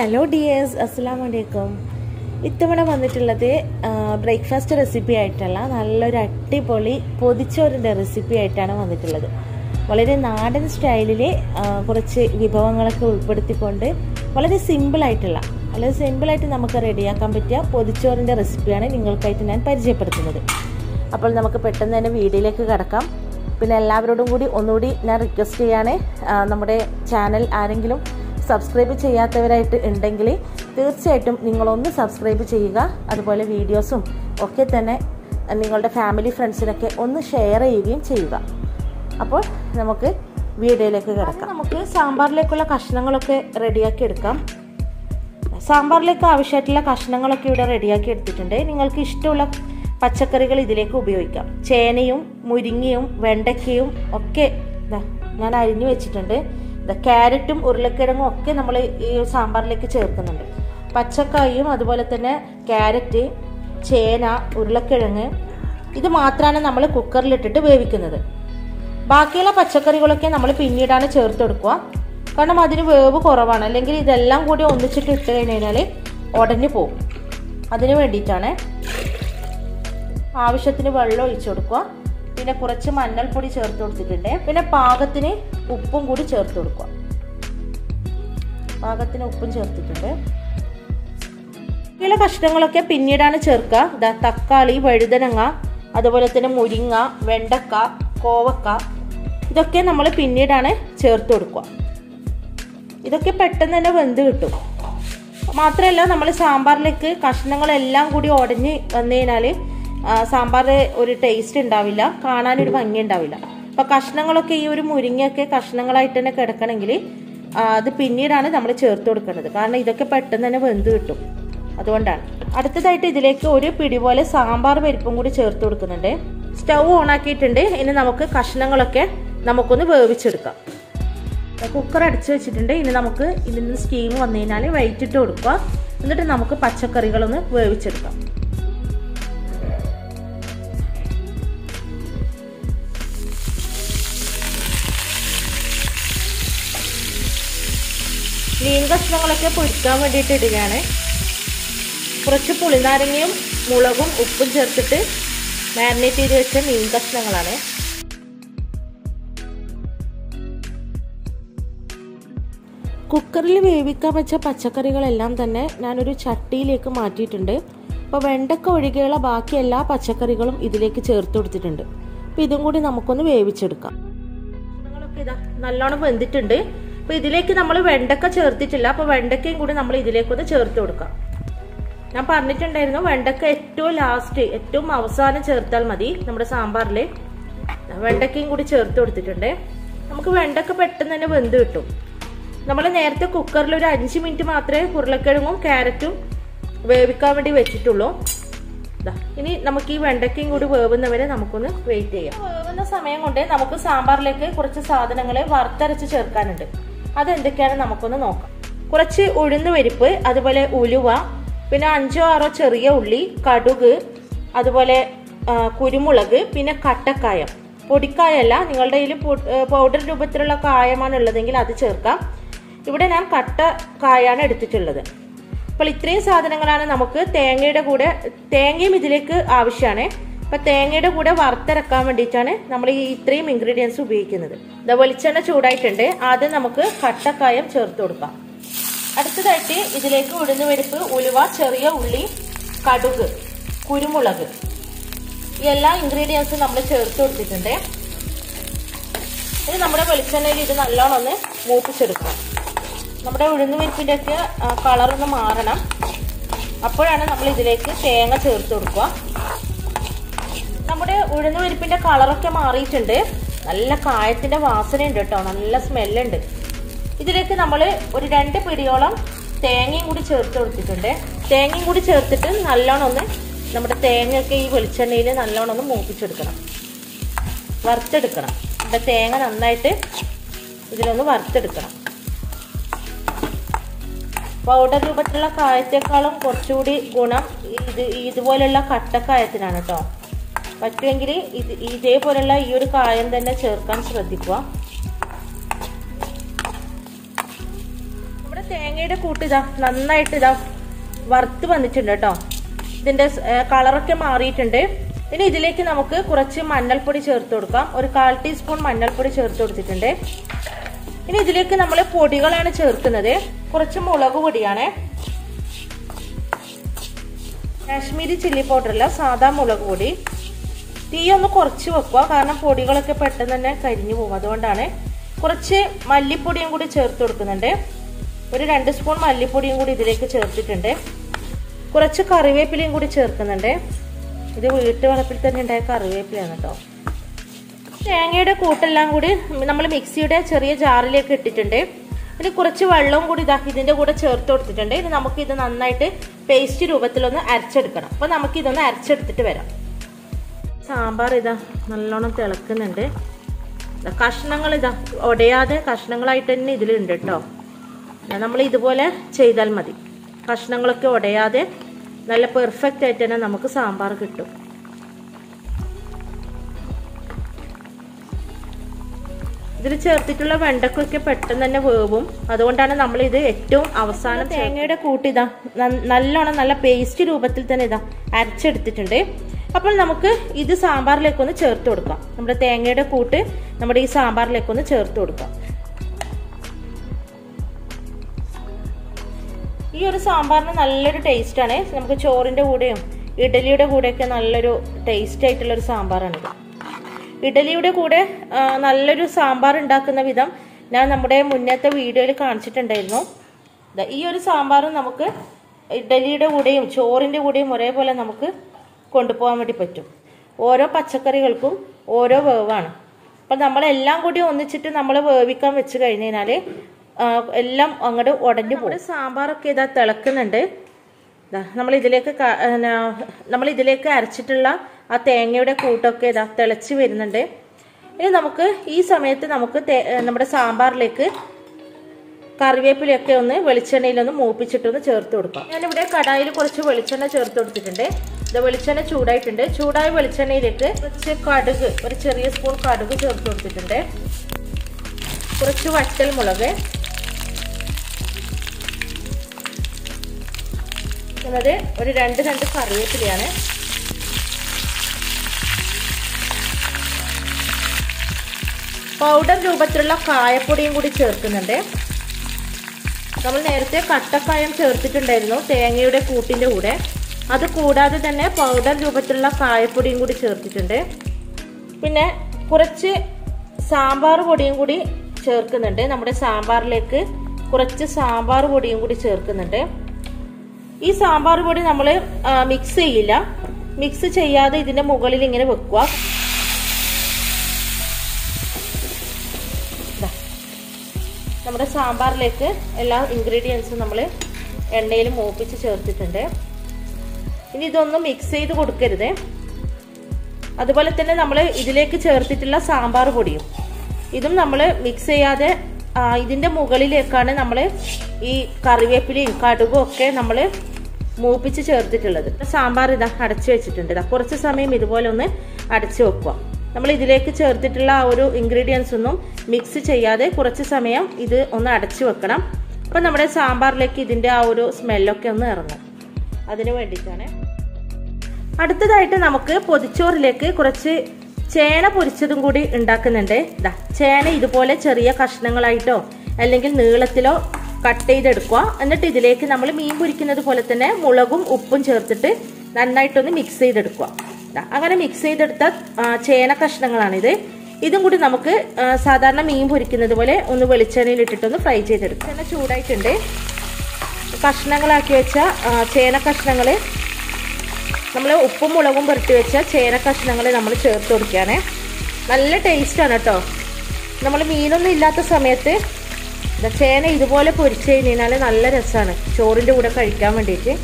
hello dears അസ്സാം വലൈക്കും ഇത്തവണ വന്നിട്ടുള്ളത് ബ്രേക്ക്ഫാസ്റ്റ് റെസിപ്പി ആയിട്ടല്ല നല്ലൊരു അടിപൊളി പൊതിച്ചോറിൻ്റെ റെസിപ്പി ആയിട്ടാണ് വന്നിട്ടുള്ളത് വളരെ നാടൻ സ്റ്റൈലിൽ കുറച്ച് വിഭവങ്ങളൊക്കെ ഉൾപ്പെടുത്തിക്കൊണ്ട് വളരെ സിമ്പിളായിട്ടുള്ള വളരെ സിമ്പിളായിട്ട് നമുക്ക് റെഡിയാക്കാൻ പറ്റിയ പൊതിച്ചോറിൻ്റെ റെസിപ്പിയാണ് നിങ്ങൾക്കായിട്ട് ഞാൻ പരിചയപ്പെടുത്തുന്നത് അപ്പോൾ നമുക്ക് പെട്ടെന്ന് തന്നെ വീഡിയോയിലേക്ക് കിടക്കാം പിന്നെ എല്ലാവരോടും കൂടി ഒന്നുകൂടി ഞാൻ റിക്വസ്റ്റ് ചെയ്യാണ് നമ്മുടെ ചാനൽ ആരെങ്കിലും സബ്സ്ക്രൈബ് ചെയ്യാത്തവരായിട്ട് ഉണ്ടെങ്കിൽ തീർച്ചയായിട്ടും നിങ്ങളൊന്ന് സബ്സ്ക്രൈബ് ചെയ്യുക അതുപോലെ വീഡിയോസും ഒക്കെ തന്നെ നിങ്ങളുടെ ഫാമിലി ഫ്രണ്ട്സിനൊക്കെ ഒന്ന് ഷെയർ ചെയ്യുകയും ചെയ്യുക അപ്പോൾ നമുക്ക് വീഡിയോയിലേക്ക് കിടക്കാം നമുക്ക് സാമ്പാറിലേക്കുള്ള കഷ്ണങ്ങളൊക്കെ റെഡിയാക്കി എടുക്കാം സാമ്പാറിലേക്ക് ആവശ്യമായിട്ടുള്ള കഷ്ണങ്ങളൊക്കെ ഇവിടെ റെഡിയാക്കി എടുത്തിട്ടുണ്ട് നിങ്ങൾക്ക് ഇഷ്ടമുള്ള പച്ചക്കറികൾ ഇതിലേക്ക് ഉപയോഗിക്കാം ചേനയും മുരിങ്ങയും വെണ്ടയ്ക്കയും ഒക്കെ ഞാൻ അരിഞ്ഞു വെച്ചിട്ടുണ്ട് ക്യാരറ്റും ഉരുളക്കിഴങ്ങും ഒക്കെ നമ്മൾ ഈ സാമ്പാറിലേക്ക് ചേർക്കുന്നുണ്ട് പച്ചക്കായും അതുപോലെ തന്നെ ക്യാരറ്റ് ചേന ഉരുളക്കിഴങ്ങ് ഇത് മാത്രമാണ് നമ്മൾ കുക്കറിലിട്ടിട്ട് വേവിക്കുന്നത് ബാക്കിയുള്ള പച്ചക്കറികളൊക്കെ നമ്മൾ പിന്നീടാണ് ചേർത്ത് കൊടുക്കുക കാരണം അതിന് വേവ് കുറവാണ് അല്ലെങ്കിൽ ഇതെല്ലാം കൂടി ഒന്നിച്ചിട്ട് ഇട്ട് കഴിഞ്ഞാൽ ഉടഞ്ഞു പോകും അതിന് വേണ്ടിയിട്ടാണ് ആവശ്യത്തിന് വെള്ളം ഒഴിച്ചു കൊടുക്കുക പിന്നെ കുറച്ച് മഞ്ഞൾപ്പൊടി ചേർത്ത് കൊടുത്തിട്ടുണ്ട് പിന്നെ പാകത്തിന് ഉപ്പും കൂടി ചേർത്ത് കൊടുക്കുക പാകത്തിന് ഉപ്പും ചേർത്തിട്ടുണ്ട് ബാക്കിയുള്ള കഷ്ണങ്ങളൊക്കെ പിന്നീടാണ് ചേർക്കുക തക്കാളി വഴുതനങ്ങ അതുപോലെ തന്നെ മുരിങ്ങ വെണ്ടക്ക കോവക്ക ഇതൊക്കെ നമ്മൾ പിന്നീടാണ് ചേർത്ത് കൊടുക്കുക ഇതൊക്കെ പെട്ടെന്ന് തന്നെ വെന്ത് കിട്ടും മാത്രമല്ല നമ്മൾ സാമ്പാറിലേക്ക് കഷ്ണങ്ങളെല്ലാം കൂടി ഉടഞ്ഞ് വന്നു കഴിഞ്ഞാൽ സാമ്പാർ ഒരു ടേസ്റ്റ് ഉണ്ടാവില്ല കാണാനൊരു ഭംഗി ഉണ്ടാവില്ല അപ്പം കഷ്ണങ്ങളൊക്കെ ഈ ഒരു മുരിങ്ങയൊക്കെ കഷ്ണങ്ങളായിട്ട് തന്നെ കിടക്കണമെങ്കിൽ അത് പിന്നീടാണ് നമ്മൾ ചേർത്ത് കൊടുക്കേണ്ടത് കാരണം ഇതൊക്കെ പെട്ടെന്ന് തന്നെ വെന്ത് കിട്ടും അതുകൊണ്ടാണ് അടുത്തതായിട്ട് ഇതിലേക്ക് ഒരു പിടി പോലെ സാമ്പാർ പരിപ്പും കൂടി ചേർത്ത് കൊടുക്കുന്നുണ്ട് സ്റ്റൗ ഓൺ ആക്കിയിട്ടുണ്ട് ഇനി നമുക്ക് കഷ്ണങ്ങളൊക്കെ നമുക്കൊന്ന് വേവിച്ചെടുക്കാം കുക്കർ അടിച്ചു വെച്ചിട്ടുണ്ട് ഇനി നമുക്ക് ഇതിൽ നിന്ന് സ്റ്റീം വന്നു കഴിഞ്ഞാൽ വൈറ്റിട്ട് കൊടുക്കുക എന്നിട്ട് നമുക്ക് പച്ചക്കറികളൊന്ന് വേവിച്ചെടുക്കാം മീൻ കഷ്ണങ്ങളൊക്കെ പൊരിക്കാൻ വേണ്ടിയിട്ട് ഇടുകയാണ് കുറച്ച് പുളിനാരങ്ങയും മുളകും ഉപ്പും ചേർത്തിട്ട് മാരിനേറ്റ് ചെയ്ത് വെച്ച മീൻ കഷ്ണങ്ങളാണ് കുക്കറിൽ വേവിക്കാൻ വെച്ച പച്ചക്കറികളെല്ലാം തന്നെ ഞാനൊരു ചട്ടിയിലേക്ക് മാറ്റിയിട്ടുണ്ട് അപ്പോൾ വെണ്ടക്ക ഒഴികെയുള്ള ബാക്കി എല്ലാ പച്ചക്കറികളും ഇതിലേക്ക് ചേർത്ത് കൊടുത്തിട്ടുണ്ട് അപ്പോൾ ഇതും കൂടി നമുക്കൊന്ന് വേവിച്ചെടുക്കാം ഇതാ നല്ലോണം വെന്തിട്ടുണ്ട് അപ്പോൾ ഇതിലേക്ക് നമ്മൾ വെണ്ടക്ക ചേർത്തിട്ടില്ല അപ്പോൾ വെണ്ടക്കയും കൂടി നമ്മൾ ഇതിലേക്കൊന്ന് ചേർത്ത് കൊടുക്കാം ഞാൻ പറഞ്ഞിട്ടുണ്ടായിരുന്നു വെണ്ടക്ക ഏറ്റവും ലാസ്റ്റ് ഏറ്റവും അവസാനം ചേർത്താൽ മതി നമ്മുടെ സാമ്പാറിൽ വെണ്ടക്കയും കൂടി ചേർത്ത് കൊടുത്തിട്ടുണ്ട് നമുക്ക് വെണ്ടക്ക പെട്ടെന്ന് തന്നെ വെന്ത് കിട്ടും നമ്മൾ നേരത്തെ കുക്കറിൽ ഒരു അഞ്ച് മിനിറ്റ് മാത്രമേ ഉരുളക്കിഴങ്ങും ക്യാരറ്റും വേവിക്കാൻ വേണ്ടി വെച്ചിട്ടുള്ളൂ ഇനി നമുക്ക് ഈ വെണ്ടക്കയും കൂടി വേവുന്നവരെ നമുക്കൊന്ന് വെയിറ്റ് ചെയ്യാം വേവുന്ന സമയം കൊണ്ട് നമുക്ക് സാമ്പാറിലേക്ക് കുറച്ച് സാധനങ്ങൾ വറുത്തരച്ച് ചേർക്കാനുണ്ട് അതെന്തൊക്കെയാണ് നമുക്കൊന്ന് നോക്കാം കുറച്ച് ഉഴുന്ന് പരിപ്പ് അതുപോലെ ഉലുവ പിന്നെ അഞ്ചോ ആറോ ചെറിയ ഉള്ളി കടുക് അതുപോലെ കുരുമുളക് പിന്നെ കട്ടക്കായം പൊടിക്കായല്ല നിങ്ങളുടെ കയ്യിൽ പൗഡർ രൂപത്തിലുള്ള കായമാണ് ഉള്ളതെങ്കിൽ അത് ചേർക്കാം ഇവിടെ ഞാൻ കട്ട കായാണ് എടുത്തിട്ടുള്ളത് അപ്പോൾ ഇത്രയും സാധനങ്ങളാണ് നമുക്ക് തേങ്ങയുടെ കൂടെ തേങ്ങയും ഇതിലേക്ക് ആവശ്യമാണ് അപ്പൊ തേങ്ങയുടെ കൂടെ വറുത്തരക്കാൻ വേണ്ടിയിട്ടാണ് നമ്മൾ ഈ ഇത്രയും ഇൻഗ്രീഡിയൻസ് ഉപയോഗിക്കുന്നത് ഇതാ വെളിച്ചെണ്ണ ചൂടായിട്ടുണ്ട് ആദ്യം നമുക്ക് കട്ടക്കായം ചേർത്ത് കൊടുക്കാം അടുത്തതായിട്ട് ഇതിലേക്ക് ഉഴുന്ന് പരിപ്പ് ഉലുവ ചെറിയ ഉള്ളി കടുക് കുരുമുളക് ഈ എല്ലാ ഇൻഗ്രീഡിയൻസും നമ്മൾ ചേർത്ത് കൊടുത്തിട്ടുണ്ട് ഇനി നമ്മുടെ വെളിച്ചെണ്ണയിൽ ഇത് നല്ലോണം ഒന്ന് മൂപ്പിച്ചെടുക്കാം നമ്മുടെ ഉഴുന്ന് പരിപ്പിൻ്റെ ഒക്കെ കളറൊന്ന് മാറണം അപ്പോഴാണ് നമ്മൾ ഇതിലേക്ക് തേങ്ങ ചേർത്ത് കൊടുക്കുക നമ്മുടെ ഉഴുന്ന് പരിപ്പിൻ്റെ കളറൊക്കെ മാറിയിട്ടുണ്ട് നല്ല കായത്തിൻ്റെ വാസനയുണ്ട് കേട്ടോ നല്ല സ്മെല്ലുണ്ട് ഇതിലേക്ക് നമ്മൾ ഒരു രണ്ട് പിടിയോളം തേങ്ങയും കൂടി ചേർത്ത് കൊടുത്തിട്ടുണ്ട് തേങ്ങയും കൂടി ചേർത്തിട്ട് നല്ലോണം ഒന്ന് നമ്മുടെ തേങ്ങയൊക്കെ ഈ വെളിച്ചെണ്ണയിൽ നല്ലോണം ഒന്ന് മൂപ്പിച്ചെടുക്കണം വറുത്തെടുക്കണം നമ്മുടെ തേങ്ങ നന്നായിട്ട് ഇതിലൊന്ന് വറുത്തെടുക്കണം പൗഡർ രൂപത്തിലുള്ള കായത്തേക്കാളും കുറച്ചുകൂടി ഗുണം ഇത് ഇതുപോലുള്ള കട്ടക്കായത്തിനാണ് കേട്ടോ പറ്റുമെങ്കിൽ ഇത് ഇതേപോലുള്ള ഈ ഒരു കായം തന്നെ ചേർക്കാൻ ശ്രദ്ധിക്കുക തേങ്ങയുടെ കൂട്ട് ഇതാ നന്നായിട്ട് ഇതാ വറുത്ത് വന്നിട്ടുണ്ട് കേട്ടോ ഇതിന്റെ കളറൊക്കെ മാറിയിട്ടുണ്ട് ഇനി ഇതിലേക്ക് നമുക്ക് കുറച്ച് മഞ്ഞൾപ്പൊടി ചേർത്ത് കൊടുക്കാം ഒരു കാൽ ടീസ്പൂൺ മഞ്ഞൾപ്പൊടി ചേർത്ത് കൊടുത്തിട്ടുണ്ട് ഇനി ഇതിലേക്ക് നമ്മൾ പൊടികളാണ് ചേർക്കുന്നത് കുറച്ച് മുളക് പൊടിയാണ് കാശ്മീരി ചില്ലി പൗഡറല്ല സാധാ മുളക് പൊടി തീ ഒന്ന് കുറച്ച് വെക്കുക കാരണം പൊടികളൊക്കെ പെട്ടെന്ന് തന്നെ കരിഞ്ഞു പോകും അതുകൊണ്ടാണ് കുറച്ച് മല്ലിപ്പൊടിയും കൂടി ചേർത്ത് കൊടുക്കുന്നുണ്ട് ഒരു രണ്ട് സ്പൂൺ മല്ലിപ്പൊടിയും കൂടി ഇതിലേക്ക് ചേർത്തിട്ടുണ്ട് കുറച്ച് കറിവേപ്പിലയും കൂടി ചേർക്കുന്നുണ്ട് ഇത് വീട്ടു വളപ്പിൽ തന്നെ ഉണ്ടായ കറിവേപ്പിലാണ് കേട്ടോ തേങ്ങയുടെ കൂട്ടെല്ലാം കൂടി നമ്മൾ മിക്സിയുടെ ചെറിയ ജാറിലേക്ക് ഇട്ടിട്ടുണ്ട് ഇനി കുറച്ച് വെള്ളവും കൂടി ഇതാ ഇതിന്റെ കൂടെ ചേർത്ത് കൊടുത്തിട്ടുണ്ട് ഇനി നമുക്ക് ഇത് നന്നായിട്ട് പേസ്റ്റ് രൂപത്തിലൊന്ന് അരച്ചെടുക്കണം അപ്പൊ നമുക്ക് ഇതൊന്ന് അരച്ചെടുത്തിട്ട് വരാം സാമ്പാർ ഇതാ നല്ലോണം തിളക്കുന്നുണ്ട് കഷ്ണങ്ങൾ ഇതാ ഉടയാതെ കഷ്ണങ്ങളായിട്ട് തന്നെ ഇതിലുണ്ട് കേട്ടോ നമ്മൾ ഇതുപോലെ ചെയ്താൽ മതി കഷ്ണങ്ങളൊക്കെ ഉടയാതെ നല്ല പെർഫെക്റ്റ് ആയിട്ട് തന്നെ നമുക്ക് സാമ്പാർ കിട്ടും ഇതിൽ ചേർത്തിട്ടുള്ള വെണ്ടക്കൊക്കെ പെട്ടെന്ന് തന്നെ വേവും അതുകൊണ്ടാണ് നമ്മൾ ഇത് ഏറ്റവും അവസാനം തേങ്ങയുടെ കൂട്ടിതാ നല്ലോണം നല്ല പേസ്റ്റ് രൂപത്തിൽ തന്നെ ഇതാ അരച്ചെടുത്തിട്ടുണ്ട് അപ്പോൾ നമുക്ക് ഇത് സാമ്പാറിലേക്കൊന്ന് ചേർത്ത് കൊടുക്കാം നമ്മുടെ തേങ്ങയുടെ കൂട്ട് നമ്മുടെ ഈ സാമ്പാറിലേക്കൊന്ന് ചേർത്ത് കൊടുക്കാം ഈ ഒരു സാമ്പാറിന് നല്ലൊരു ടേസ്റ്റാണ് നമുക്ക് ചോറിന്റെ കൂടെയും ഇഡലിയുടെ കൂടെയൊക്കെ നല്ലൊരു ടേസ്റ്റ് ആയിട്ടുള്ള ഒരു സാമ്പാറാണിത് ഇഡലിയുടെ കൂടെ നല്ലൊരു സാമ്പാർ ഉണ്ടാക്കുന്ന വിധം ഞാൻ നമ്മുടെ മുന്നത്തെ വീഡിയോയിൽ കാണിച്ചിട്ടുണ്ടായിരുന്നു ഈ ഒരു സാമ്പാറും നമുക്ക് ഇഡലിയുടെ കൂടെയും ചോറിന്റെ കൂടെയും ഒരേപോലെ നമുക്ക് കൊണ്ടുപോകാൻ വേണ്ടി പറ്റും ഓരോ പച്ചക്കറികൾക്കും ഓരോ വേവാണ് അപ്പം നമ്മളെല്ലാം കൂടി ഒന്നിച്ചിട്ട് നമ്മൾ വേവിക്കാൻ വെച്ച് കഴിഞ്ഞ് കഴിഞ്ഞാൽ എല്ലാം അങ്ങോട്ട് ഉടഞ്ഞു പോകും സാമ്പാറൊക്കെ ഇതാ തിളക്കുന്നുണ്ട് നമ്മൾ ഇതിലേക്ക് നമ്മൾ ഇതിലേക്ക് അരച്ചിട്ടുള്ള ആ തേങ്ങയുടെ കൂട്ടൊക്കെ ഇതാ തിളച്ച് വരുന്നുണ്ട് ഇനി നമുക്ക് ഈ സമയത്ത് നമുക്ക് നമ്മുടെ സാമ്പാറിലേക്ക് കറിവേപ്പിലയൊക്കെ ഒന്ന് വെളിച്ചെണ്ണയിലൊന്ന് മൂപ്പിച്ചിട്ടൊന്ന് ചേർത്ത് കൊടുക്കാം ഞാനിവിടെ കടായിൽ കുറച്ച് വെളിച്ചെണ്ണ ചേർത്ത് കൊടുത്തിട്ടുണ്ട് ഇത് വെളിച്ചെണ്ണ ചൂടായിട്ടുണ്ട് ചൂടായ വെളിച്ചെണ്ണയിലേക്ക് കുറച്ച് കടുക് ഒരു ചെറിയ സ്പൂൺ കടുക് ചേർത്ത് കൊടുത്തിട്ടുണ്ട് കുറച്ച് വറ്റൽ മുളക് എന്നത് ഒരു രണ്ട് രണ്ട് കറിവേപ്പിലയാണ് പൗഡർ രൂപത്തിലുള്ള കായപ്പൊടിയും കൂടി ചേർക്കുന്നുണ്ട് നമ്മൾ നേരത്തെ കട്ടക്കായം ചേർത്തിട്ടുണ്ടായിരുന്നു തേങ്ങയുടെ കൂട്ടിൻ്റെ കൂടെ അത് കൂടാതെ തന്നെ പൗഡർ രൂപത്തിലുള്ള കായപ്പൊടിയും കൂടി ചേർത്തിട്ടുണ്ട് പിന്നെ കുറച്ച് സാമ്പാർ പൊടിയും കൂടി ചേർക്കുന്നുണ്ട് നമ്മുടെ സാമ്പാറിലേക്ക് കുറച്ച് സാമ്പാർ പൊടിയും കൂടി ചേർക്കുന്നുണ്ട് ഈ സാമ്പാർ പൊടി നമ്മൾ മിക്സ് ചെയ്യില്ല മിക്സ് ചെയ്യാതെ ഇതിന്റെ മുകളിൽ ഇങ്ങനെ വെക്കുക നമ്മുടെ സാമ്പാറിലേക്ക് എല്ലാ ഇൻഗ്രീഡിയൻസും നമ്മൾ എണ്ണയിൽ മൂപ്പിച്ച് ചേർത്തിട്ടുണ്ട് ഇനി ഇതൊന്നും മിക്സ് ചെയ്ത് കൊടുക്കരുത് അതുപോലെ തന്നെ നമ്മൾ ഇതിലേക്ക് ചേർത്തിട്ടുള്ള സാമ്പാർ പൊടിയും ഇതും നമ്മൾ മിക്സ് ചെയ്യാതെ ഇതിന്റെ മുകളിലേക്കാണ് നമ്മൾ ഈ കറിവേപ്പിലയും കടുകും ഒക്കെ നമ്മൾ മൂപ്പിച്ച് ചേർത്തിട്ടുള്ളത് സാമ്പാർ ഇതാ അടച്ചു വെച്ചിട്ടുണ്ട് ഇതാ കുറച്ച് സമയം ഇതുപോലെ ഒന്ന് അടച്ചു വെക്കുക നമ്മൾ ഇതിലേക്ക് ചേർത്തിട്ടുള്ള ആ ഒരു ഇൻഗ്രീഡിയൻസ് ഒന്നും മിക്സ് ചെയ്യാതെ കുറച്ച് സമയം ഇത് ഒന്ന് അടച്ചു വെക്കണം അപ്പം നമ്മുടെ സാമ്പാറിലേക്ക് ഇതിൻ്റെ ആ ഒരു സ്മെല്ലൊക്കെ ഒന്ന് ഇറങ്ങും അതിന് വേണ്ടിയിട്ടാണ് അടുത്തതായിട്ട് നമുക്ക് പൊതിച്ചോറിലേക്ക് കുറച്ച് ചേന പൊരിച്ചതും കൂടി ഉണ്ടാക്കുന്നുണ്ട് ഇതാ ചേന ഇതുപോലെ ചെറിയ കഷ്ണങ്ങളായിട്ടോ അല്ലെങ്കിൽ നീളത്തിലോ കട്ട് ചെയ്തെടുക്കുക എന്നിട്ട് ഇതിലേക്ക് നമ്മൾ മീൻ പൊരിക്കുന്നത് പോലെ തന്നെ മുളകും ഉപ്പും ചേർത്തിട്ട് നന്നായിട്ടൊന്ന് മിക്സ് ചെയ്തെടുക്കുക അങ്ങനെ മിക്സ് ചെയ്തെടുത്ത ചേന കഷ്ണങ്ങളാണിത് ഇതും കൂടി നമുക്ക് സാധാരണ മീൻ പൊരിക്കുന്നത് പോലെ ഒന്ന് വെളിച്ചെണ്ണയിൽ ഇട്ടിട്ടൊന്ന് ഫ്രൈ ചെയ്തെടുക്കുക ചേന ചൂടായിട്ടുണ്ട് കഷ്ണങ്ങളാക്കി വെച്ച ചേന കഷ്ണങ്ങൾ നമ്മൾ ഉപ്പും മുളകും പുരട്ടി വെച്ച ചേന കഷ്ണങ്ങൾ നമ്മൾ ചേർത്ത് കൊടുക്കുകയാണ് നല്ല ടേസ്റ്റാണ് കേട്ടോ നമ്മൾ മീനൊന്നും ഇല്ലാത്ത സമയത്ത് ചേന ഇതുപോലെ പൊരിച്ചു കഴിഞ്ഞാൽ നല്ല രസമാണ് ചോറിൻ്റെ കൂടെ കഴിക്കാൻ വേണ്ടിയിട്ട്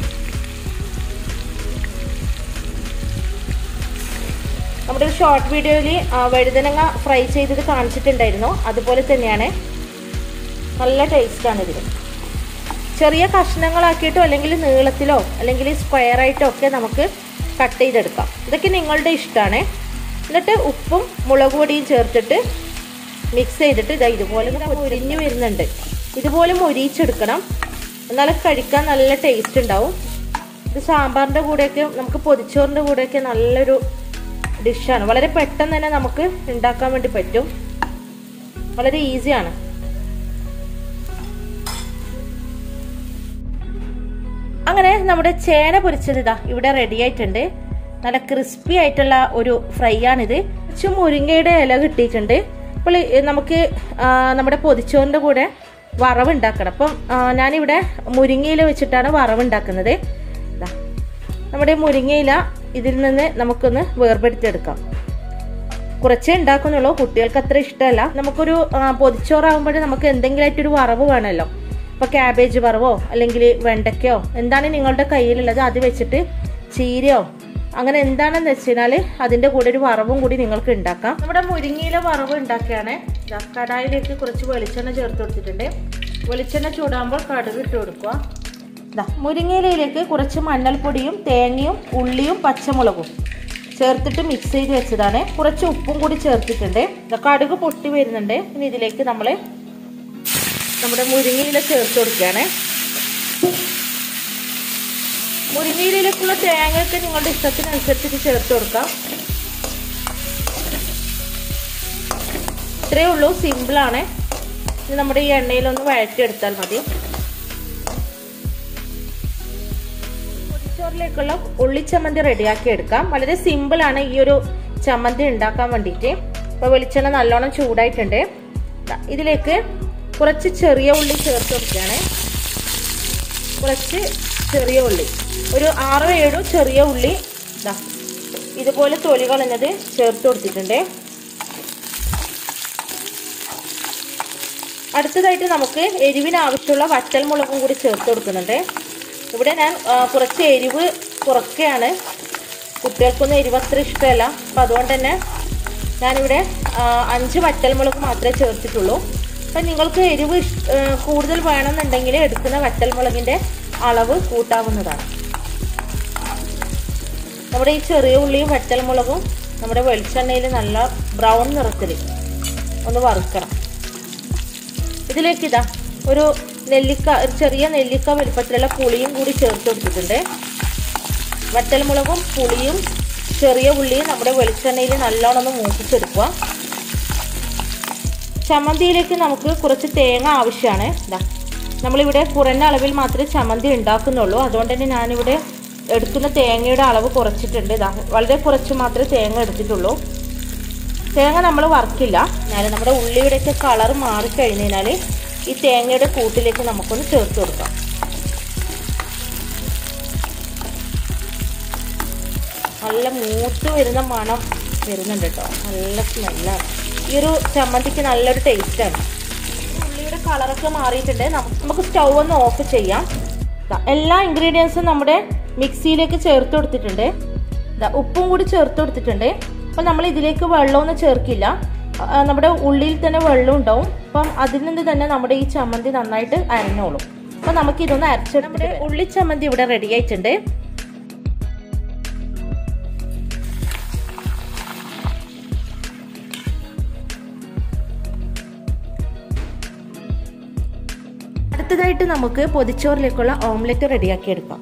നമ്മുടെ ഒരു ഷോർട്ട് വീഡിയോയിൽ വഴുതനങ്ങ ഫ്രൈ ചെയ്തത് കാണിച്ചിട്ടുണ്ടായിരുന്നു അതുപോലെ തന്നെയാണ് നല്ല ടേസ്റ്റാണ് ഇതിന് ചെറിയ കഷ്ണങ്ങളാക്കിയിട്ടോ അല്ലെങ്കിൽ നീളത്തിലോ അല്ലെങ്കിൽ സ്ക്വയർ ആയിട്ടോ ഒക്കെ നമുക്ക് കട്ട് ചെയ്തെടുക്കാം ഇതൊക്കെ നിങ്ങളുടെ ഇഷ്ടമാണ് എന്നിട്ട് ഉപ്പും മുളക് പൊടിയും ചേർത്തിട്ട് മിക്സ് ചെയ്തിട്ട് ഇതാ ഇതുപോലെ ഇങ്ങനെ പൊരിഞ്ഞു വരുന്നുണ്ട് ഇതുപോലെ മൊരിയിച്ചെടുക്കണം എന്നാലും കഴിക്കാൻ നല്ല ടേസ്റ്റ് ഉണ്ടാവും ഇത് സാമ്പാറിൻ്റെ കൂടെയൊക്കെ നമുക്ക് പൊതിച്ചോറിൻ്റെ കൂടെയൊക്കെ നല്ലൊരു ഡിഷാണ് വളരെ പെട്ടെന്ന് തന്നെ നമുക്ക് ഉണ്ടാക്കാൻ വേണ്ടി പറ്റും വളരെ ഈസിയാണ് അങ്ങനെ നമ്മുടെ ചേന പൊരിച്ചത് ഇതാ ഇവിടെ റെഡി ആയിട്ടുണ്ട് നല്ല ക്രിസ്പി ആയിട്ടുള്ള ഒരു ഫ്രൈ ആണിത് കുറച്ച് മുരിങ്ങയുടെ ഇല കിട്ടിയിട്ടുണ്ട് അപ്പോൾ നമുക്ക് നമ്മുടെ പൊതിച്ചോറിൻ്റെ കൂടെ വറവ് ഉണ്ടാക്കണം അപ്പം ഞാനിവിടെ മുരിങ്ങയില വെച്ചിട്ടാണ് വറവ് ഉണ്ടാക്കുന്നത് ഇതാ നമ്മുടെ മുരിങ്ങയില ഇതിൽ നിന്ന് നമുക്കൊന്ന് വേർപെടുത്തിയെടുക്കാം കുറച്ചേ ഉണ്ടാക്കുന്നുള്ളൂ കുട്ടികൾക്ക് അത്ര ഇഷ്ടമല്ല നമുക്കൊരു പൊതിച്ചോറാകുമ്പോൾ നമുക്ക് എന്തെങ്കിലുമായിട്ടൊരു വറവ് വേണമല്ലോ ഇപ്പോൾ ക്യാബേജ് വറവോ അല്ലെങ്കിൽ വെണ്ടയ്ക്കയോ എന്താണ് നിങ്ങളുടെ കയ്യിലുള്ളത് അത് വെച്ചിട്ട് ചീരയോ അങ്ങനെ എന്താണെന്ന് വെച്ച് കഴിഞ്ഞാൽ അതിൻ്റെ കൂടെ ഒരു വറവും കൂടി നിങ്ങൾക്ക് ഉണ്ടാക്കാം നമ്മുടെ മുരിങ്ങയില വറവ് ഉണ്ടാക്കുകയാണ് കടായിലേക്ക് കുറച്ച് വെളിച്ചെണ്ണ ചേർത്ത് കൊടുത്തിട്ടുണ്ട് വെളിച്ചെണ്ണ ചൂടാകുമ്പോൾ കടുക് ഇട്ട് കൊടുക്കുക ഇതാ മുരിങ്ങയിലയിലേക്ക് കുറച്ച് മഞ്ഞൾപ്പൊടിയും തേങ്ങയും ഉള്ളിയും പച്ചമുളകും ചേർത്തിട്ട് മിക്സ് ചെയ്ത് വെച്ചതാണ് കുറച്ച് ഉപ്പും കൂടി ചേർത്തിട്ടുണ്ട് കടുക് പൊട്ടി വരുന്നുണ്ട് ഇനി ഇതിലേക്ക് നമ്മൾ നമ്മുടെ മുരിങ്ങയില ചേർത്ത് കൊടുക്കുകയാണ് മുരിങ്ങയിലേക്കുള്ള തേങ്ങയൊക്കെ നിങ്ങളുടെ ഇഷ്ടത്തിനനുസരിച്ചിട്ട് ചേർത്ത് കൊടുക്കാം ഇത്രയേ ഉള്ളൂ സിമ്പിളാണ് ഇത് നമ്മുടെ ഈ എണ്ണയിലൊന്ന് വഴറ്റിയെടുത്താൽ മതി ചോറിലേക്കുള്ള ഉള്ളിച്ചമ്മന്തി റെഡിയാക്കി എടുക്കാം വളരെ സിമ്പിൾ ആണ് ഈ ഒരു ചമ്മന്തി ഉണ്ടാക്കാൻ വേണ്ടിയിട്ട് ഇപ്പോൾ വെളിച്ചെണ്ണ നല്ലോണം ചൂടായിട്ടുണ്ട് ഇതിലേക്ക് കുറച്ച് ചെറിയ ഉള്ളി ചേർത്ത് കൊടുക്കുകയാണ് കുറച്ച് ചെറിയ ഉള്ളി ഒരു ആറോ ഏഴോ ചെറിയ ഉള്ളി ഇതാ ഇതുപോലെ തൊലി കളഞ്ഞത് ചേർത്ത് കൊടുത്തിട്ടുണ്ട് അടുത്തതായിട്ട് നമുക്ക് എരിവിന് ആവശ്യമുള്ള വറ്റൽ മുളകും കൂടി ചേർത്ത് കൊടുക്കുന്നുണ്ട് ഇവിടെ ഞാൻ കുറച്ച് എരിവ് കുറയ്ക്കുകയാണ് കുട്ടികൾക്കൊന്നും എരിവ് അത്ര ഇഷ്ടമല്ല അപ്പം അതുകൊണ്ട് തന്നെ ഞാനിവിടെ അഞ്ച് വറ്റൽമുളക് മാത്രമേ ചേർത്തിട്ടുള്ളൂ അപ്പം നിങ്ങൾക്ക് എരിവ് കൂടുതൽ വേണമെന്നുണ്ടെങ്കിൽ എടുക്കുന്ന വറ്റൽമുളകിൻ്റെ അളവ് കൂട്ടാവുന്നതാണ് നമ്മുടെ ഈ ചെറിയ ഉള്ളിയും വറ്റൽമുളകും നമ്മുടെ വെളിച്ചെണ്ണയിൽ നല്ല ബ്രൗൺ നിറത്തിൽ ഒന്ന് വറുക്കണം ഇതിലേക്ക് ഇതാ ഒരു നെല്ലിക്ക ഒരു ചെറിയ നെല്ലിക്ക വലുപ്പത്തിലുള്ള പുളിയും കൂടി ചേർത്ത് കൊടുത്തിട്ടുണ്ട് വറ്റൽമുളകും പുളിയും ചെറിയ ഉള്ളിയും നമ്മുടെ വെളിച്ചെണ്ണയിൽ നല്ലോണം ഒന്ന് മൂപ്പിച്ചെടുക്കുക ചമ്മന്തിയിലേക്ക് നമുക്ക് കുറച്ച് തേങ്ങ ആവശ്യമാണ് ഇതാ നമ്മളിവിടെ കുറഞ്ഞ അളവിൽ മാത്രമേ ചമ്മന്തി ഉണ്ടാക്കുന്നുള്ളൂ അതുകൊണ്ട് തന്നെ ഞാനിവിടെ എടുക്കുന്ന തേങ്ങയുടെ അളവ് കുറച്ചിട്ടുണ്ട് ഇതാ വളരെ കുറച്ച് മാത്രമേ തേങ്ങ എടുത്തിട്ടുള്ളൂ തേങ്ങ നമ്മൾ വറക്കില്ല എന്നാൽ നമ്മുടെ ഉള്ളിയുടെയൊക്കെ കളർ മാറിക്കഴിഞ്ഞാൽ ഈ തേങ്ങയുടെ കൂട്ടിലേക്ക് നമുക്കൊന്ന് ചേർത്ത് കൊടുക്കാം നല്ല മൂത്ത് വരുന്ന മണം വരുന്നുണ്ട് കേട്ടോ നല്ല സ്മെല്ലാണ് ഈ ഒരു ചമ്മന്തിക്ക് നല്ലൊരു ടേസ്റ്റാണ് ഉള്ളിയുടെ കളറൊക്കെ മാറിയിട്ടുണ്ട് നമുക്ക് സ്റ്റൗ ഒന്ന് ഓഫ് ചെയ്യാം എല്ലാ ഇൻഗ്രീഡിയൻസും നമ്മുടെ മിക്സിയിലേക്ക് ചേർത്ത് കൊടുത്തിട്ടുണ്ട് ഉപ്പും കൂടി ചേർത്ത് കൊടുത്തിട്ടുണ്ട് അപ്പം നമ്മൾ ഇതിലേക്ക് വെള്ളമൊന്നും ചേർക്കില്ല നമ്മുടെ ഉള്ളിൽ തന്നെ വെള്ളം ഉണ്ടാവും അപ്പം അതിൽ നിന്ന് തന്നെ നമ്മുടെ ഈ ചമ്മന്തി നന്നായിട്ട് അരഞ്ഞോളും അപ്പം നമുക്ക് ഇതൊന്ന് അരച്ചെടുത്ത് നമ്മുടെ ഉള്ളി ചമ്മന്തി ഇവിടെ റെഡി ആയിട്ടുണ്ട് അടുത്തതായിട്ട് നമുക്ക് പൊതിച്ചോറിലേക്കുള്ള ഓംലെറ്റ് റെഡിയാക്കി എടുക്കാം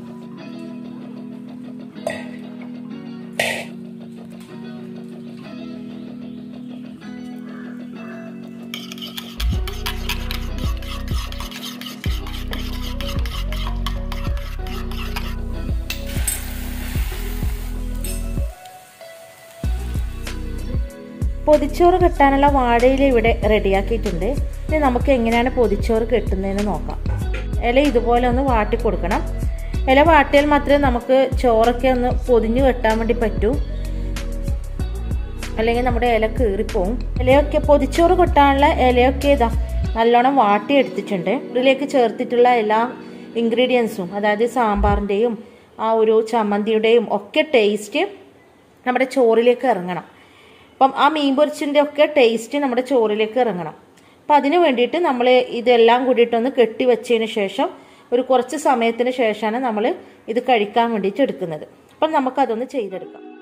പൊതിച്ചോറ് കെട്ടാനുള്ള വാഴയില ഇവിടെ റെഡിയാക്കിയിട്ടുണ്ട് ഇനി നമുക്ക് എങ്ങനെയാണ് പൊതിച്ചോറ് കെട്ടുന്നതെന്ന് നോക്കാം ഇല ഇതുപോലെ ഒന്ന് വാട്ടി കൊടുക്കണം ഇല വാട്ടിയാൽ മാത്രമേ നമുക്ക് ചോറൊക്കെ ഒന്ന് പൊതിഞ്ഞു കെട്ടാൻ വേണ്ടി പറ്റൂ അല്ലെങ്കിൽ നമ്മുടെ ഇല കീറിപ്പോവും ഇലയൊക്കെ പൊതിച്ചോറ് കൊട്ടാനുള്ള ഇലയൊക്കെ ഇതാ നല്ലോണം വാട്ടി എടുത്തിട്ടുണ്ട് ഇതിലേക്ക് ചേർത്തിട്ടുള്ള എല്ലാ ഇൻഗ്രീഡിയൻസും അതായത് സാമ്പാറിൻ്റെയും ആ ഒരു ചമ്മന്തിയുടെയും ഒക്കെ ടേസ്റ്റ് നമ്മുടെ ചോറിലേക്ക് ഇറങ്ങണം അപ്പം ആ മീൻ പൊരിച്ചിൻ്റെ ഒക്കെ ടേസ്റ്റ് നമ്മുടെ ചോറിലേക്ക് ഇറങ്ങണം അപ്പം അതിന് വേണ്ടിയിട്ട് നമ്മൾ ഇതെല്ലാം കൂടിയിട്ടൊന്ന് കെട്ടി വെച്ചതിന് ശേഷം ഒരു കുറച്ച് സമയത്തിന് ശേഷമാണ് നമ്മൾ ഇത് കഴിക്കാൻ വേണ്ടിയിട്ട് എടുക്കുന്നത് അപ്പം നമുക്കതൊന്ന് ചെയ്തെടുക്കാം